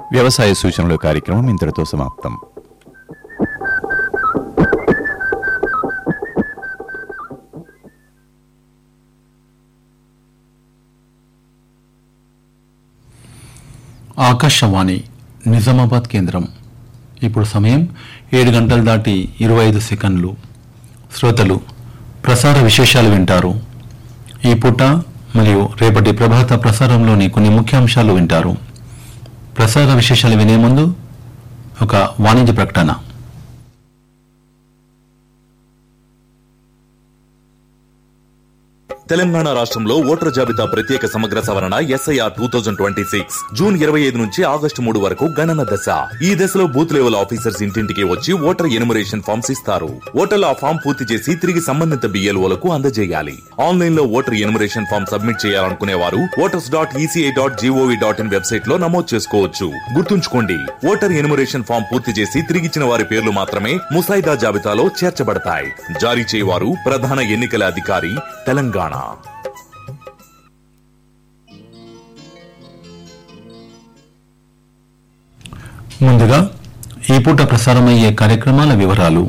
వ్యవసాయ సూచనలు కార్యక్రమం ఇంతటితో సమాప్తం ఆకాశవాణి నిజామాబాద్ కేంద్రం ఇప్పుడు సమయం ఏడు గంటలు దాటి ఇరవై ఐదు సెకండ్లు శ్రోతలు ప్రసార విశేషాలు వింటారు ఈ పూట మరియు రేపటి ప్రభాత ప్రసారంలోని కొన్ని ముఖ్యాంశాలు వింటారు ప్రసార విశేషాలు వినే ముందు ఒక వాణిజ్య ప్రకటన తెలంగాణ రాష్ట్రంలో ఓటర్ జాబితా ప్రత్యేక సమగ్ర సవరణ SIR two thousand twenty six June ఇరవై ఐదు నుంచి ఆగస్టు మూడు వరకు గణన దశ ఈ దశలో బూత్ లెవెల్ ఆఫీసర్స్ ఇంటింటికి వచ్చి ఓటర్ ఎనుమరేషన్ ఫామ్స్ ఇస్తారు ఓటర్లు ఆ ఫామ్ పూర్తి చేసి తిరిగి సంబంధిత బిఎల్ఓలకు అందజేయాలి ఆన్లైన్ లో ఓటర్ ఎనుమరేషన్ ఫామ్ సబ్మిట్ చేయాలనుకునే వారు voters dot ECI dot GOV dot in website లో నమోదు చేసుకోవచ్చు గుర్తుంచుకోండి ఓటర్ ఎనుమరేషన్ ఫామ్ పూర్తి చేసి తిరిగిచ్చిన వారి పేర్లు మాత్రమే ముసాయిదా జాబితాలో చేర్చబడతాయి జారీ చేయవారు ప్రధాన ఎన్నికల అధికారి తెలంగాణ ముందుగా ఈ పూట ప్రసారమయ్యే కార్యక్రమాల వివరాలు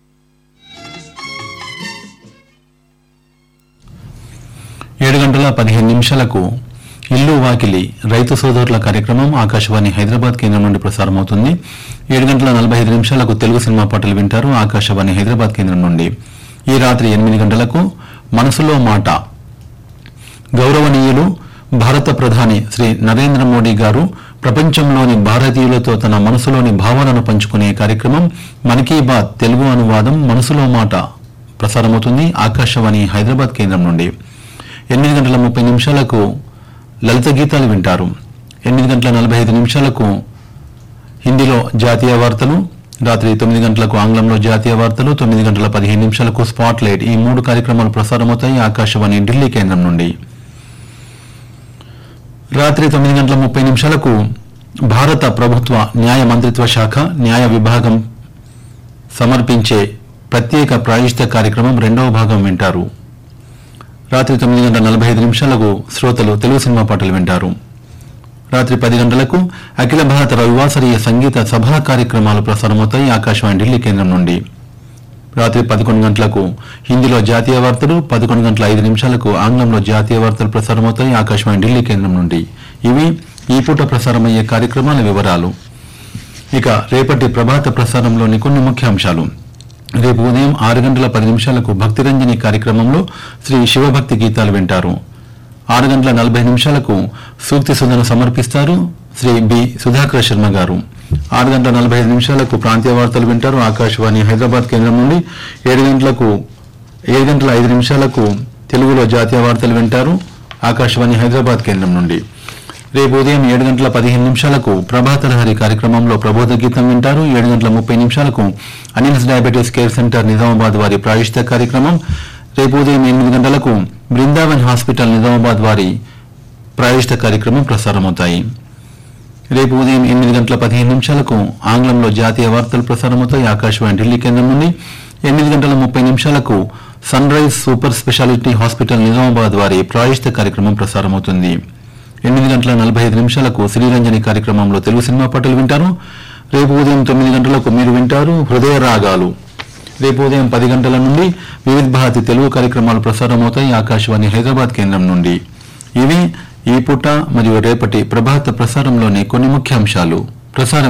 ఏడు గంటల పదిహేను నిమిషాలకు ఇల్లు వాకిలి రైతు సోదరుల కార్యక్రమం ఆకాశవాణి హైదరాబాద్ కేంద్రం నుండి ప్రసారమవుతుంది ఏడు గంటల నలభై ఐదు నిమిషాలకు తెలుగు సినిమా పాటలు వింటారు ఆకాశవాణి హైదరాబాద్ కేంద్రం నుండి ఈ రాత్రి ఎనిమిది గంటలకు మనసులో మాట గౌరవనీయులు భారత ప్రధాని శ్రీ నరేంద్ర మోడీ గారు ప్రపంచంలోని భారతీయులతో తన మనసులోని భావనను పంచుకునే కార్యక్రమం మన్ కీ బాత్ తెలుగు అనువాదం మనసులో మాట ప్రసారమవుతుంది ఆకాశవాణి హైదరాబాద్ కేంద్రం నుండి ఎనిమిది గంటల ముప్పై నిమిషాలకు లలిత గీతాలు వింటారు ఎనిమిది గంటల నలభై ఐదు నిమిషాలకు హిందీలో జాతీయ వార్తలు రాత్రి తొమ్మిది గంటలకు ఆంగ్లంలో జాతీయ వార్తలు తొమ్మిది గంటల పదిహేను నిమిషాలకు స్పాట్ లైట్ ఈ మూడు కార్యక్రమాలు ప్రసారమవుతాయి ఆకాశవాణి ఢిల్లీ కేంద్రం నుండి రాత్రి తొమ్మిది గంటల ముప్పై నిమిషాలకు భారత ప్రభుత్వ న్యాయ మంత్రిత్వ శాఖ న్యాయ విభాగం సమర్పించే ప్రత్యేక ప్రాయోజిత కార్యక్రమం రెండవ భాగం వింటారు రాత్రి తొమ్మిది గంటల నలభై ఐదు నిమిషాలకు శ్రోతలు తెలుగు సినిమా పాటలు వింటారు రాత్రి పది గంటలకు అఖిల భారత రవివాసరీయ సంగీత సభా కార్యక్రమాలు ప్రసారమవుతాయి ఆకాశవాణి ఢిల్లీ కేంద్రం నుండి రాత్రి పదకొండు గంటలకు హిందీలో జాతీయ వార్తలు పదకొండు గంటల ఐదు నిమిషాలకు ఆంగ్లంలో జాతీయ వార్తలు ప్రసారమవుతాయి ఆకాశవాణి ఢిల్లీ కేంద్రం నుండి ఇవి ఈ పూట ప్రసారమయ్యే కార్యక్రమాల వివరాలు ఇక రేపటి ప్రభాత ప్రసారంలోని కొన్ని ముఖ్యాంశాలు రేపు ఉదయం ఆరు గంటల పది నిమిషాలకు భక్తిరంజని కార్యక్రమంలో శ్రీ శివభక్తి గీతాలు వింటారు ఆరు గంటల నలభై నిమిషాలకు సూక్తి సుధను సమర్పిస్తారు శ్రీ బి సుధాకర్ శర్మ గారు ఆరు గంటల నలభై ఐదు నిమిషాలకు ప్రాంతీయ వార్తలు వింటారు ఆకాశవాణి హైదరాబాద్ కేంద్రం నుండి ఏడు గంటలకు ఏడు గంటల ఐదు నిమిషాలకు తెలుగులో జాతీయ వార్తలు వింటారు ఆకాశవాణి హైదరాబాద్ కేంద్రం నుండి రేపు ఉదయం ఏడు గంటల పదిహేను నిమిషాలకు ప్రభాత లహరి కార్యక్రమంలో ప్రబోధ గీతం వింటారు ఏడు గంటల ముప్పై నిమిషాలకు Anil's diabetes care centre Nizamabad వారి ప్రాయుష్ట కార్యక్రమం రేపు ఉదయం ఎనిమిది గంటలకు బృందావన్ హాస్పిటల్ నిజామాబాద్ వారి ప్రాయుష్ట కార్యక్రమం ప్రసారమవుతాయి రేపు ఉదయం ఎనిమిది గంటల పదిహేను నిమిషాలకు ఆంగ్లంలో జాతీయ వార్తలు ప్రసారమవుతాయి ఆకాశవాణి ఢిల్లీ కేంద్రం నుండి ఎనిమిది గంటల ముప్పై నిమిషాలకు Sunrise super speciality hospital Nizamabad వారి ప్రాయుష్ట కార్యక్రమం ప్రసారమవుతుంది ఎనిమిది గంటల నలభై ఐదు నిమిషాలకు శ్రీరంజని కార్యక్రమంలో తెలుగు సినిమా పాటలు వింటారు రేపు ఉదయం తొమ్మిది గంటలకు మీరు వింటారు హృదయ రాగాలు రేపు ఉదయం పది గంటల నుండి వివిధ భారతి తెలుగు కార్యక్రమాలు ప్రసారమవుతాయి ఆకాశవాణి హైదరాబాద్ కేంద్రం నుండి ఇవి ఈ పూట మరియు రేపటి ప్రభాత ప్రసారంలోని కొన్ని ముఖ్యాంశాలు ప్రసారం